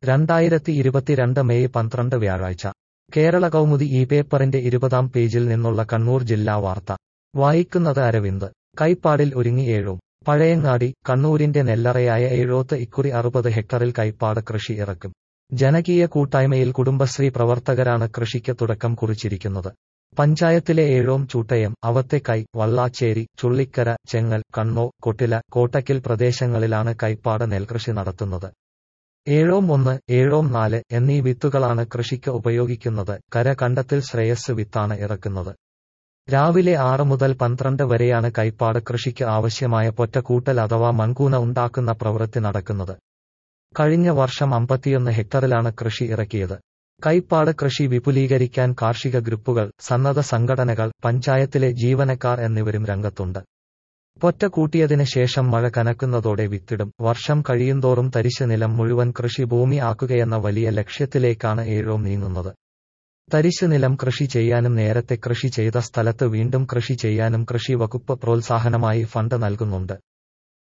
രണ്ടായിരത്തി ഇരുപത്തിരണ്ട് മെയ് പന്ത്രണ്ട് വ്യാഴാഴ്ച കേരള കൗമുദി ഈ പേപ്പറിന്റെ ഇരുപതാം പേജിൽ നിന്നുള്ള കണ്ണൂർ ജില്ലാ വാർത്ത വായിക്കുന്നത് അരവിന്ദ് കൈപ്പാടിൽ ഒരുങ്ങി ഏഴോം പഴയങ്ങാടി കണ്ണൂരിന്റെ നെല്ലറയായ ഏഴോത്ത് ഇക്കുറി അറുപത് ഹെക്ടറിൽ കൈപ്പാട് കൃഷി ഇറക്കും ജനകീയ കൂട്ടായ്മയിൽ കുടുംബശ്രീ പ്രവർത്തകരാണ് കൃഷിക്ക് തുടക്കം കുറിച്ചിരിക്കുന്നത് പഞ്ചായത്തിലെ ഏഴോം ചൂട്ടയം അവത്തെക്കൈ വള്ളാച്ചേരി ചുള്ളിക്കര ചെങ്ങൽ കണ്ണോ കൊട്ടില കോട്ടക്കൽ പ്രദേശങ്ങളിലാണ് കൈപ്പാട് നെൽകൃഷി നടത്തുന്നത് ഏഴോം ഒന്ന് ഏഴോം നാല് എന്നീ വിത്തുകളാണ് കൃഷിക്ക് ഉപയോഗിക്കുന്നത് കര കണ്ടത്തിൽ ശ്രേയസ് വിത്താണ് ഇറക്കുന്നത് രാവിലെ ആറ് മുതൽ പന്ത്രണ്ട് വരെയാണ് കൈപ്പാട് കൃഷിക്ക് ആവശ്യമായ പൊറ്റക്കൂട്ടൽ അഥവാ മൺകൂന ഉണ്ടാക്കുന്ന പ്രവൃത്തി നടക്കുന്നത് കഴിഞ്ഞ വർഷം അമ്പത്തിയൊന്ന് ഹെക്ടറിലാണ് കൃഷി ഇറക്കിയത് കൈപ്പാട് കൃഷി വിപുലീകരിക്കാൻ കാർഷിക ഗ്രൂപ്പുകൾ സന്നദ്ധ സംഘടനകൾ പഞ്ചായത്തിലെ ജീവനക്കാർ എന്നിവരും രംഗത്തുണ്ട് പൊറ്റ കൂട്ടിയതിന് ശേഷം മഴ കനക്കുന്നതോടെ വിത്തിടും വർഷം കഴിയുന്തോറും തരിശ് നിലം മുഴുവൻ കൃഷിഭൂമി ആക്കുകയെന്ന വലിയ ലക്ഷ്യത്തിലേക്കാണ് ഏഴോം നീങ്ങുന്നത് തരിശ് നിലം കൃഷി ചെയ്യാനും നേരത്തെ കൃഷി ചെയ്ത സ്ഥലത്ത് വീണ്ടും കൃഷി ചെയ്യാനും കൃഷി വകുപ്പ് പ്രോത്സാഹനമായി ഫണ്ട് നൽകുന്നുണ്ട്